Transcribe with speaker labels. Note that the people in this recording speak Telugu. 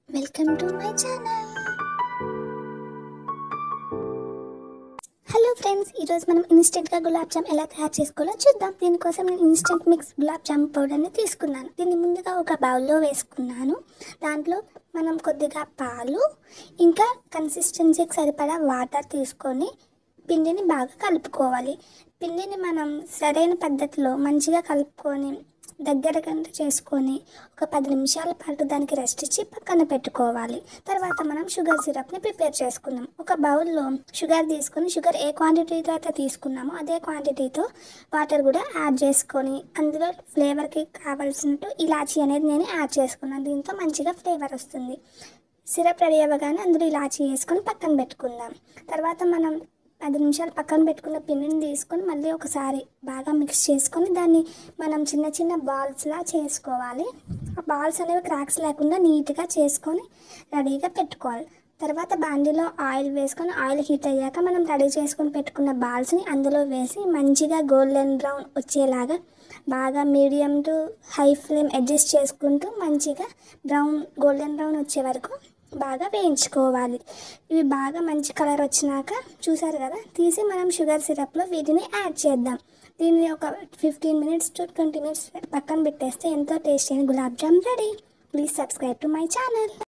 Speaker 1: welcome to my channel hello friends ఈరోజు మనం ఇన్స్టెంట్గా గులాబ్ జామ్ ఎలా తయారు చేసుకోవాలో చూద్దాం దీనికోసం నేను ఇన్స్టెంట్ మిక్స్ గులాబ్ జామ్ పౌడర్ని తీసుకున్నాను దీన్ని ముందుగా ఒక బౌల్లో వేసుకున్నాను దాంట్లో మనం కొద్దిగా పాలు ఇంకా కన్సిస్టెన్సీకి సరిపడా వాటర్ తీసుకొని పిండిని బాగా కలుపుకోవాలి పిండిని మనం సరైన పద్ధతిలో మంచిగా కలుపుకొని దగ్గర గంట చేసుకొని ఒక పది నిమిషాల పాటు దానికి రెస్ట్ ఇచ్చి పక్కన పెట్టుకోవాలి తర్వాత మనం షుగర్ సిరప్ని ప్రిపేర్ చేసుకుందాం ఒక బౌల్లో షుగర్ తీసుకొని షుగర్ ఏ క్వాంటిటీతో అయితే తీసుకున్నామో అదే క్వాంటిటీతో వాటర్ కూడా యాడ్ చేసుకొని అందులో ఫ్లేవర్కి కావాల్సినట్టు ఇలాచీ అనేది నేను యాడ్ చేసుకున్నాను దీంతో మంచిగా ఫ్లేవర్ వస్తుంది సిరప్ రెడీ అవ్వగానే అందులో ఇలాచీ వేసుకొని పక్కన పెట్టుకుందాం తర్వాత మనం పది నిమిషాలు పక్కన పెట్టుకున్న పిండిని తీసుకొని మళ్ళీ ఒకసారి బాగా మిక్స్ చేసుకొని దాన్ని మనం చిన్న చిన్న బాల్స్లా చేసుకోవాలి ఆ బాల్స్ అనేవి క్రాక్స్ లేకుండా నీట్గా చేసుకొని రెడీగా పెట్టుకోవాలి తర్వాత బాండీలో ఆయిల్ వేసుకొని ఆయిల్ హీట్ అయ్యాక మనం రెడీ చేసుకొని పెట్టుకున్న బాల్స్ని అందులో వేసి మంచిగా గోల్డెన్ బ్రౌన్ వచ్చేలాగా బాగా medium to high flame adjust చేసుకుంటూ మంచిగా బ్రౌన్ గోల్డెన్ బ్రౌన్ వచ్చే వరకు బాగా వేయించుకోవాలి ఇవి బాగా మంచి కలర్ వచ్చినాక చూసారు కదా తీసి మనం షుగర్ సిరప్లో వీటిని యాడ్ చేద్దాం దీన్ని ఒక fifteen minutes to twenty minutes పక్కన పెట్టేస్తే ఎంతో టేస్టీ అయిన gulab jam ready please subscribe to my channel